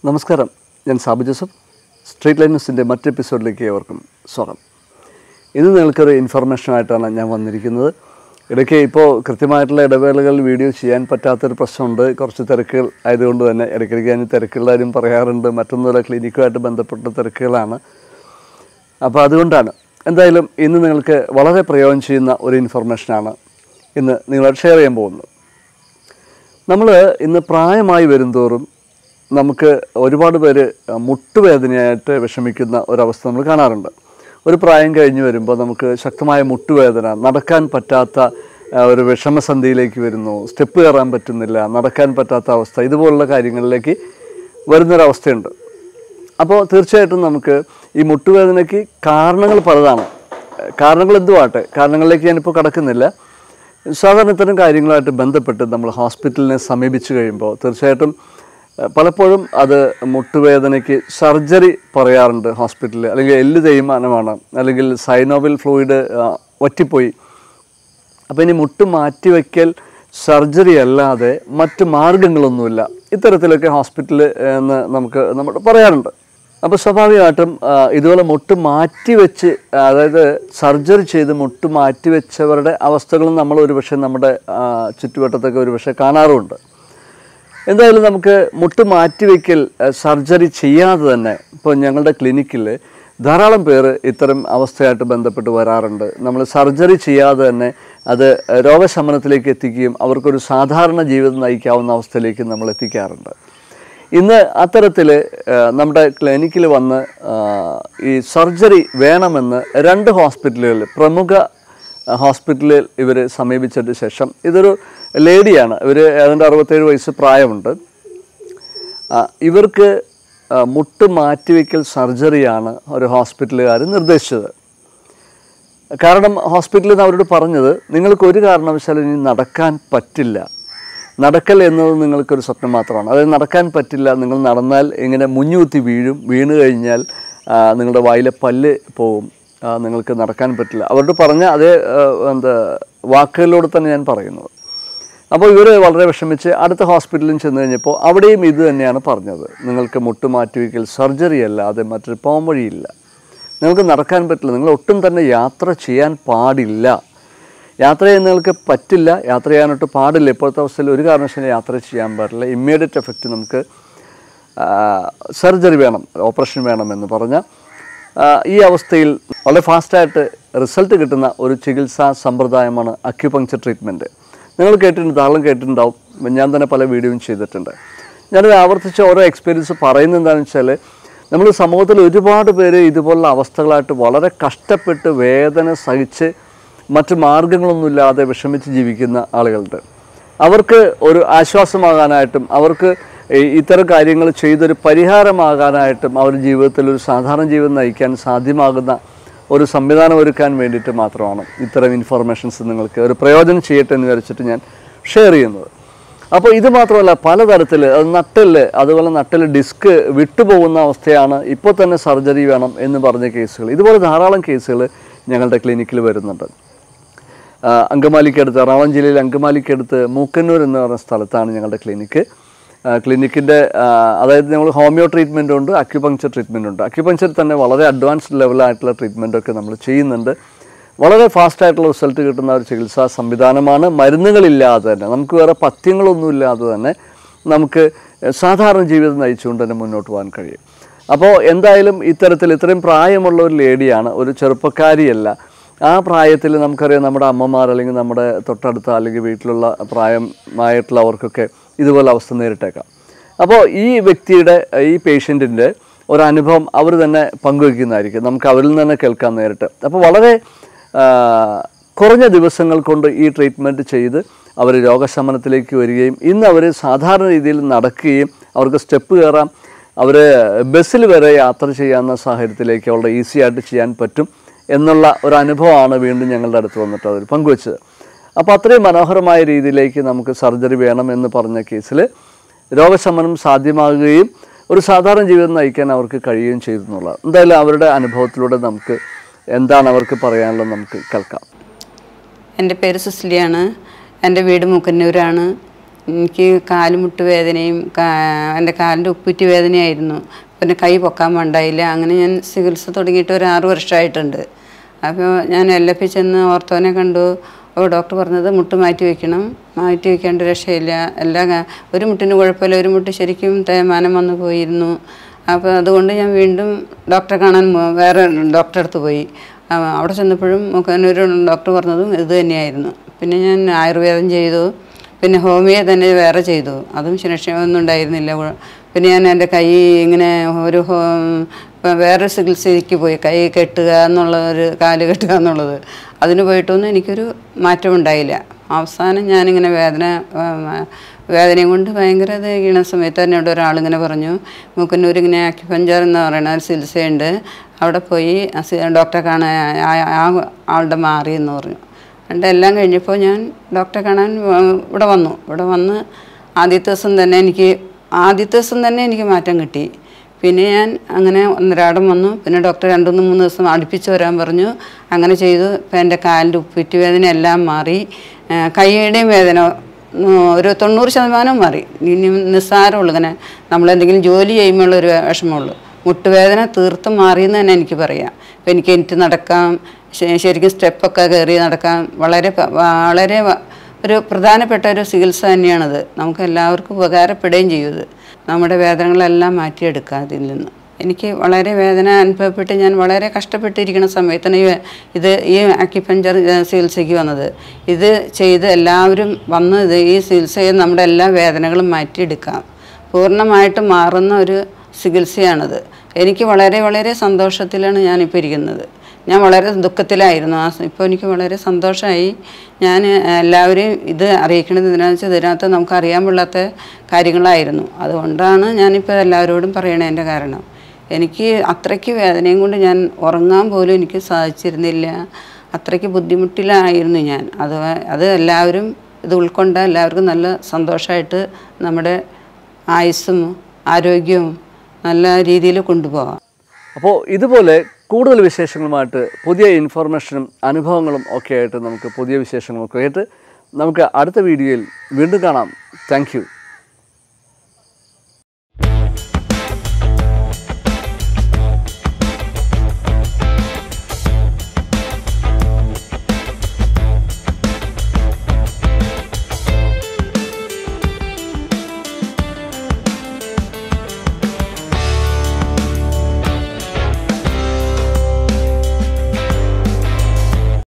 നമസ്കാരം ഞാൻ Sabu Joseph street line ന്യൂസിൻ്റെ മറ്റ് എപ്പിസോഡിലേക്ക് ഏവർക്കും സ്വാഗതം ഇന്ന് നിങ്ങൾക്കൊരു ഇൻഫർമേഷനായിട്ടാണ് ഞാൻ വന്നിരിക്കുന്നത് ഇടയ്ക്ക് ഇപ്പോൾ കൃത്യമായിട്ടുള്ള ഇടവേളകൾ വീഡിയോ ചെയ്യാൻ പറ്റാത്തൊരു പ്രശ്നമുണ്ട് കുറച്ച് തിരക്കുകൾ ആയതുകൊണ്ട് തന്നെ ഇടയ്ക്കിടയ്ക്ക് ഞാൻ തിരക്കുകളുടെ കാര്യം പറയാറുണ്ട് മറ്റൊന്നുമല്ല ക്ലിനിക്കുമായിട്ട് ബന്ധപ്പെട്ട തിരക്കുകളാണ് അപ്പോൾ അതുകൊണ്ടാണ് എന്തായാലും ഇന്ന് നിങ്ങൾക്ക് വളരെ പ്രയോജനം ചെയ്യുന്ന ഒരു ഇൻഫർമേഷനാണ് ഇന്ന് നിങ്ങളോട് ഷെയർ ചെയ്യാൻ പോകുന്നത് നമ്മൾ ഇന്ന് പ്രായമായി വരുംതോറും നമുക്ക് ഒരുപാട് പേര് മുട്ടുവേദനയായിട്ട് വിഷമിക്കുന്ന ഒരവസ്ഥ നമ്മൾ കാണാറുണ്ട് ഒരു പ്രായം കഴിഞ്ഞ് വരുമ്പോൾ നമുക്ക് ശക്തമായ മുട്ടുവേദന നടക്കാൻ പറ്റാത്ത ആ, ഒരു വിഷമസന്ധിയിലേക്ക് വരുന്നു സ്റ്റെപ്പ് കയറാൻ പറ്റുന്നില്ല നടക്കാൻ പറ്റാത്ത അവസ്ഥ ഇതുപോലുള്ള കാര്യങ്ങളിലേക്ക് വരുന്നൊരവസ്ഥയുണ്ട് അപ്പോൾ തീർച്ചയായിട്ടും നമുക്ക് ഈ മുട്ടുവേദനയ്ക്ക് കാരണങ്ങൾ പലതാണ് കാരണങ്ങൾ എന്തുവാട്ടെ കാരണങ്ങളിലേക്ക് ഞാനിപ്പോൾ കടക്കുന്നില്ല സാധാരണ ഇത്തരം കാര്യങ്ങളുമായിട്ട് ബന്ധപ്പെട്ട് നമ്മൾ ഹോസ്പിറ്റലിനെ സമീപിച്ചു കഴിയുമ്പോൾ തീർച്ചയായിട്ടും ഏഹ്, പലപ്പോഴും അത് മുട്ടുവേദനയ്ക്ക് സർജറി പറയാറുണ്ട് ഹോസ്പിറ്റലിൽ അല്ലെങ്കിൽ എല്ല് തേയ്മാനമാണ് അല്ലെങ്കിൽ സൈനോവിൽ ഫ്ലൂയിഡ് ഒറ്റിപ്പോയി അപ്പോൾ ഇനി മുട്ട് മാറ്റിവെക്കൽ സർജറി അല്ലാതെ മറ്റ് മാർഗങ്ങളൊന്നുമില്ല ഇത്തരത്തിലൊക്കെ ഹോസ്പിറ്റലിൽ എന്ന് നമുക്ക് നമ്മൾ പറയാറുണ്ട് അപ്പോൾ സ്വാഭാവികമായിട്ടും ആ, ഇതുപോലെ മുട്ട് മാറ്റിവെച്ച് അതായത് സർജറി ചെയ്ത് മുട്ട് മാറ്റിവെച്ചവരുടെ അവസ്ഥകളും നമ്മൾ ഒരുപക്ഷെ നമ്മുടെ ആ, ചുറ്റുവട്ടത്തൊക്കെ ഒരുപക്ഷെ കാണാറുമുണ്ട് എന്തായാലും നമുക്ക് മുട്ട് മാറ്റിവെക്കൽ അഹ് സർജറി ചെയ്യാതെ തന്നെ ഇപ്പോൾ ഞങ്ങളുടെ ക്ലിനിക്കിൽ ധാരാളം പേര് ഇത്തരം അവസ്ഥയായിട്ട് ബന്ധപ്പെട്ട് വരാറുണ്ട് നമ്മൾ സർജറി ചെയ്യാതെ തന്നെ അത് രോഗശമനത്തിലേക്ക് എത്തിക്കുകയും അവർക്കൊരു സാധാരണ ജീവിതം നയിക്കാവുന്ന അവസ്ഥയിലേക്ക് നമ്മൾ എത്തിക്കാറുണ്ട് ഇന്ന് അത്തരത്തിൽ നമ്മുടെ ക്ലിനിക്കിൽ വന്ന് ആ, ഈ സർജറി വേണമെന്ന് രണ്ട് ഹോസ്പിറ്റലുകളിൽ പ്രമുഖ ഹോസ്പിറ്റലിൽ ഇവർ സമീപിച്ചതിന് ശേഷം ഇതൊരു ലേഡിയാണ് ഇവർ ഏതാണ്ട് അറുപത്തേഴ് വയസ്സ് പ്രായമുണ്ട് ആ, ഇവർക്ക് ആ, മുട്ട് മാറ്റിവെക്കൽ സർജറിയാണ് ഒരു ഹോസ്പിറ്റലുകാർ നിർദ്ദേശിച്ചത് കാരണം ഹോസ്പിറ്റലിൽ നിന്ന് അവരോട് പറഞ്ഞത് നിങ്ങൾക്ക് ഒരു കാരണവശാലും ഇനി നടക്കാൻ പറ്റില്ല നടക്കൽ എന്നത് നിങ്ങൾക്കൊരു സ്വപ്നം മാത്രമാണ് അതായത് നടക്കാൻ പറ്റില്ല നിങ്ങൾ നടന്നാൽ ഇങ്ങനെ മുഞ്ഞുകുത്തി വീഴും വീണ് കഴിഞ്ഞാൽ ആ, നിങ്ങളുടെ വായിലെ പല്ല് പോവും ആ, നിങ്ങൾക്ക് നടക്കാൻ പറ്റില്ല അവരോട് പറഞ്ഞ അതേ ആ, എന്താ വാക്കുകളിലൂടെ തന്നെ ഞാൻ പറയുന്നത് അപ്പോൾ ഇവർ വളരെ വിഷമിച്ച് അടുത്ത ഹോസ്പിറ്റലിൽ ചെന്ന് കഴിഞ്ഞപ്പോൾ അവിടെയും ഇത് തന്നെയാണ് പറഞ്ഞത് നിങ്ങൾക്ക് മുട്ട് മാറ്റിവെക്കൽ സർജറി അല്ലാതെ മറ്റൊരു പോം വഴിയില്ല നിങ്ങൾക്ക് നടക്കാൻ പറ്റില്ല നിങ്ങൾ ഒട്ടും തന്നെ യാത്ര ചെയ്യാൻ പാടില്ല യാത്ര ചെയ്യാൻ നിങ്ങൾക്ക് പറ്റില്ല യാത്ര ചെയ്യാനൊട്ട് പാടില്ല ഇപ്പോഴത്തെ അവസ്ഥയിൽ ഒരു കാരണവശാലും യാത്ര ചെയ്യാൻ പാടില്ല ഇമ്മീഡിയറ്റ് എഫക്റ്റ് നമുക്ക് സർജറി വേണം ഓപ്പറേഷൻ വേണം എന്ന് പറഞ്ഞ ആ, ഈ അവസ്ഥയിൽ വളരെ ഫാസ്റ്റായിട്ട് റിസൾട്ട് കിട്ടുന്ന ഒരു ചികിത്സാ സമ്പ്രദായമാണ് അക്യുപങ്ചർ ട്രീറ്റ്മെൻറ്റ് നിങ്ങൾ കേട്ടിട്ടുണ്ട് ധാരാളം കേട്ടിട്ടുണ്ടാവും ഞാൻ തന്നെ പല വീഡിയോയും ചെയ്തിട്ടുണ്ട് ഞാനത് ആവർത്തിച്ച് ഓരോ എക്സ്പീരിയൻസ് പറയുന്നത് എന്താണെന്ന് വെച്ചാൽ നമ്മൾ സമൂഹത്തിൽ ഒരുപാട് പേര് ഇതുപോലുള്ള അവസ്ഥകളായിട്ട് വളരെ കഷ്ടപ്പെട്ട് വേദന സഹിച്ച് മറ്റ് മാർഗങ്ങളൊന്നുമില്ലാതെ വിഷമിച്ച് ജീവിക്കുന്ന ആളുകളുണ്ട് അവർക്ക് ഒരു ആശ്വാസമാകാനായിട്ടും അവർക്ക് ഈ ഇത്തരം കാര്യങ്ങൾ ചെയ്തൊരു പരിഹാരമാകാനായിട്ടും അവർ ജീവിതത്തിൽ ഒരു സാധാരണ ജീവിതം നയിക്കാൻ സാധ്യമാകുന്ന ഒരു സംവിധാനം ഒരുക്കാൻ വേണ്ടിയിട്ട് മാത്രമാണ് ഇത്തരം ഇൻഫർമേഷൻസ് നിങ്ങൾക്ക് ഒരു പ്രയോജനം ചെയ്യട്ടെ എന്ന് വിചാരിച്ചിട്ട് ഞാൻ ഷെയർ ചെയ്യുന്നത് അപ്പോൾ ഇത് മാത്രമല്ല പലതരത്തിൽ അത് നട്ടല് അതുപോലെ നട്ടല് ഡിസ്ക് വിട്ടുപോകുന്ന അവസ്ഥയാണ് ഇപ്പോൾ തന്നെ സർജറി വേണം എന്ന് പറഞ്ഞ കേസുകൾ ഇതുപോലെ ധാരാളം കേസുകൾ ഞങ്ങളുടെ ക്ലിനിക്കിൽ വരുന്നുണ്ട് ആ, അങ്കമാലിക്കടുത്ത് എറണാകുളം ജില്ലയിൽ അങ്കമാലിക്കടുത്ത് മൂക്കന്നൂർ എന്ന് പറഞ്ഞ സ്ഥലത്താണ് ഞങ്ങളുടെ ക്ലിനിക്ക് ക്ലിനിക്കിൻ്റെ അതായത് നമ്മൾ ഹോമിയോ ട്രീറ്റ്മെൻ്റ് ഉണ്ട് അക്യുപങ്ചർ ട്രീറ്റ്മെൻ്റ് ഉണ്ട് അക്യുപങ്ചർ തന്നെ വളരെ അഡ്വാൻസ്ഡ് ലെവലായിട്ടുള്ള ട്രീറ്റ്മെൻറ്റൊക്കെ നമ്മൾ ചെയ്യുന്നുണ്ട് വളരെ ഫാസ്റ്റ് ആയിട്ടുള്ള റിസൾട്ട് കിട്ടുന്ന ഒരു ചികിത്സാ സംവിധാനമാണ് മരുന്നുകളില്ലാതെ തന്നെ നമുക്ക് വേറെ പഥ്യങ്ങളൊന്നുമില്ലാതെ തന്നെ നമുക്ക് സാധാരണ ജീവിതം നയിച്ചുകൊണ്ട് തന്നെ മുന്നോട്ട് പോകാൻ കഴിയും അപ്പോൾ എന്തായാലും ഇത്തരത്തിൽ ഇത്രയും പ്രായമുള്ള ഒരു ലേഡിയാണ് ഒരു ചെറുപ്പക്കാരിയല്ല ആ പ്രായത്തിൽ നമുക്കറിയാം നമ്മുടെ അമ്മമാർ അല്ലെങ്കിൽ നമ്മുടെ തൊട്ടടുത്ത അല്ലെങ്കിൽ വീട്ടിലുള്ള പ്രായമായിട്ടുള്ളവർക്കൊക്കെ ഇതുപോലെ അവസ്ഥ നേരിട്ടേക്കാം അപ്പോൾ ഈ വ്യക്തിയുടെ ഈ പേഷ്യൻറ്റിൻ്റെ ഒരനുഭവം അവർ തന്നെ പങ്കുവയ്ക്കുന്നതായിരിക്കും നമുക്ക് അവരിൽ നിന്ന് തന്നെ കേൾക്കാൻ നേരിട്ട് അപ്പോൾ വളരെ ആ, കുറഞ്ഞ ദിവസങ്ങൾ കൊണ്ട് ഈ ട്രീറ്റ്മെൻറ്റ് ചെയ്ത് അവർ രോഗശമനത്തിലേക്ക് വരികയും ഇന്ന് അവർ സാധാരണ രീതിയിൽ നടക്കുകയും അവർക്ക് സ്റ്റെപ്പ് കയറാം അവർ ബസ്സിൽ വരെ യാത്ര ചെയ്യാവുന്ന സാഹചര്യത്തിലേക്ക് വളരെ ഈസി ആയിട്ട് ചെയ്യാൻ പറ്റും എന്നുള്ള ഒരു അനുഭവമാണ് വീണ്ടും ഞങ്ങളുടെ അടുത്ത് വന്നിട്ട് അവർ പങ്കുവച്ചത് അപ്പോൾ അത്രയും മനോഹരമായ രീതിയിലേക്ക് നമുക്ക് സർജറി വേണം എന്ന് പറഞ്ഞ കേസിൽ രോഗശമനം സാധ്യമാകുകയും ഒരു സാധാരണ ജീവിതം നയിക്കാൻ അവർക്ക് കഴിയുകയും ചെയ്തു എന്നുള്ളത് എന്തായാലും അവരുടെ അനുഭവത്തിലൂടെ നമുക്ക് എന്താണ് അവർക്ക് പറയാനുള്ളത് നമുക്ക് കേൾക്കാം എൻ്റെ പേര് സുസ്ലിയാണ് എൻ്റെ വീട് മുക്കന്നൂരാണ് എനിക്ക് കാലുമുട്ട് വേദനയും കാ- എൻ്റെ കാലിൻ്റെ ഉപ്പുറ്റി വേദനയായിരുന്നു പിന്നെ കൈ പൊക്കാൻ വേണ്ടായില്ല അങ്ങനെ ഞാൻ ചികിത്സ തുടങ്ങിയിട്ട് ഒരു ആറ് വർഷമായിട്ടുണ്ട് അപ്പോൾ ഞാൻ എൽ എഫ് ചെന്ന് ഓർത്തോനെ കണ്ടു അപ്പോൾ ഡോക്ടർ പറഞ്ഞത് മുട്ട് മാറ്റി വെക്കണം മാറ്റി വെക്കേണ്ട രക്ഷയില്ല എല്ലാ കാ- ഒരു മുട്ടിന് കുഴപ്പമില്ല ഒരു മുട്ട് ശരിക്കും തേയ്മാനം വന്നു പോയിരുന്നു അപ്പോൾ അതുകൊണ്ട് ഞാൻ വീണ്ടും ഡോക്ടറെ കാണാൻ മോ- വേറെ ഡോക്ടറെ അടുത്ത് പോയി ആ, അവിടെ ചെന്നപ്പോഴും ഒരു ഡോക്ടർ പറഞ്ഞതും ഇത് തന്നെയായിരുന്നു പിന്നെ ഞാൻ ആയുർവേദം ചെയ്തു പിന്നെ ഹോമിയോ തന്നെ വേറെ ചെയ്തു അതും ശിനക്ഷമൊന്നും ഉണ്ടായിരുന്നില്ല ഉ- പിന്നെ ഞാൻ എൻ്റെ കൈ ഇങ്ങനെ ഒരു ഹോ ഇപ്പം വേറെ ചികിത്സയ്ക്ക് പോയി കൈ കെട്ടുക എന്നുള്ള ഒരു കാല് കെട്ടുക എന്നുള്ളത് അതിന് പോയിട്ടൊന്നും എനിക്കൊരു മാറ്റം ഉണ്ടായില്ല അവസാനം ഞാനിങ്ങനെ വേദന ആ, വേദനയും കൊണ്ട് ഭയങ്കര ഇത് ചെയ്യണ സമയത്ത് തന്നെ ഇവിടെ ഒരാളിങ്ങനെ പറഞ്ഞു മൂക്കന്നൂർ ഇങ്ങനെ ആക്യുപഞ്ചർ എന്ന് പറയുന്ന ഒരു ചികിത്സയുണ്ട് അവിടെ പോയി ആ സി- ഡോക്ടറെ കാണാൻ ആ- ആ ആളുടെ മാറി എന്ന് പറഞ്ഞു എന്നിട്ട് എല്ലാം കഴിഞ്ഞപ്പോൾ ഞാൻ ഡോക്ടറെ കാണാൻ വ- ഇവിടെ വന്നു ഇവിടെ വന്ന് ആദ്യത്തെ ദിവസം തന്നെ എനിക്ക് ആദ്യത്തെ ദിവസം തന്നെ എനിക്ക് മാറ്റം കിട്ടി പിന്നെ ഞാൻ അങ്ങനെ ഒന്നരാടം വന്നു പിന്നെ ഡോക്ടർ രണ്ടുമൂന്ന് മൂന്ന് ദിവസം അടുപ്പിച്ച് വരാൻ പറഞ്ഞു അങ്ങനെ ചെയ്തു ഇപ്പം എൻ്റെ കാലിൻ്റെ ഉപ്പിറ്റ് വേദന എല്ലാം മാറി ആ, കൈയുടെയും വേദന ഉം, ഒരു തൊണ്ണൂറ് ശതമാനം മാറി ഇനി നിസ്സാരമുള്ളൂ ഇങ്ങനെ നമ്മളെന്തെങ്കിലും ജോലി ചെയ്യുമ്പോഴുള്ള ഒരു വിഷമമുള്ളൂ മുട്ടുവേദന തീർത്തും മാറിയെന്ന് തന്നെ എനിക്ക് പറയാം ഇപ്പം എനിക്ക് എനിക്ക് നടക്കാം ശ- ശരിക്കും സ്റ്റെപ്പൊക്കെ കയറി നടക്കാം വളരെ പ- വളരെ വ- ഒരു പ്രധാനപ്പെട്ട ഒരു ചികിത്സ തന്നെയാണത് നമുക്ക് എല്ലാവർക്കും ഉപകാരപ്പെടുകയും ചെയ്യും ഇത് നമ്മുടെ വേദനകളെല്ലാം മാറ്റിയെടുക്കുക അതിൽ നിന്ന് എനിക്ക് വളരെ വേദന അനുഭവപ്പെട്ട് ഞാൻ വളരെ കഷ്ടപ്പെട്ടിരിക്കുന്ന സമയത്താണ് ഈ ഇത് ഈ അക്യുപഞ്ചർ ചികിത്സയ്ക്ക് വന്നത് ഇത് ചെയ്ത് എല്ലാവരും വന്ന് ഇത് ഈ ചികിത്സയിൽ നമ്മുടെ എല്ലാ വേദനകളും മാറ്റിയെടുക്കാം പൂർണ്ണമായിട്ട് മാറുന്ന ഒരു ചികിത്സയാണിത് എനിക്ക് വളരെ വളരെ സന്തോഷത്തിലാണ് ഞാനിപ്പോൾ ഇരിക്കുന്നത് ഞാൻ വളരെ ദുഃഖത്തിലായിരുന്നു ആ സ- ഇപ്പോൾ എനിക്ക് വളരെ സന്തോഷമായി ഞാൻ എല്ലാവരെയും ഇത് അറിയിക്കണത് എന്തിനാണെന്ന് വെച്ചാൽ ഇതിനകത്ത് നമുക്ക് അറിയാൻ പാടില്ലാത്ത കാര്യങ്ങളായിരുന്നു അതുകൊണ്ടാണ് ഞാനിപ്പോൾ എല്ലാവരോടും പറയണേ എൻ്റെ കാരണം എനിക്ക് അത്രയ്ക്ക് വേദനയും കൊണ്ട് ഞാൻ ഉറങ്ങാൻ പോലും എനിക്ക് സാധിച്ചിരുന്നില്ല അത്രയ്ക്ക് ബുദ്ധിമുട്ടിലായിരുന്നു ഞാൻ അത് അത് എല്ലാവരും ഇത് ഉൾക്കൊണ്ട എല്ലാവർക്കും നല്ല സന്തോഷമായിട്ട് നമ്മുടെ ആയുസ്സും ആരോഗ്യവും നല്ല രീതിയിൽ കൊണ്ടുപോകാം അപ്പോൾ ഇതുപോലെ കൂടുതൽ വിശേഷങ്ങളുമായിട്ട് പുതിയ ഇൻഫർമേഷനും അനുഭവങ്ങളും ഒക്കെ ആയിട്ട് നമുക്ക് പുതിയ വിശേഷങ്ങളൊക്കെ ആയിട്ട് നമുക്ക് അടുത്ത വീഡിയോയിൽ വീണ്ടും കാണാം താങ്ക്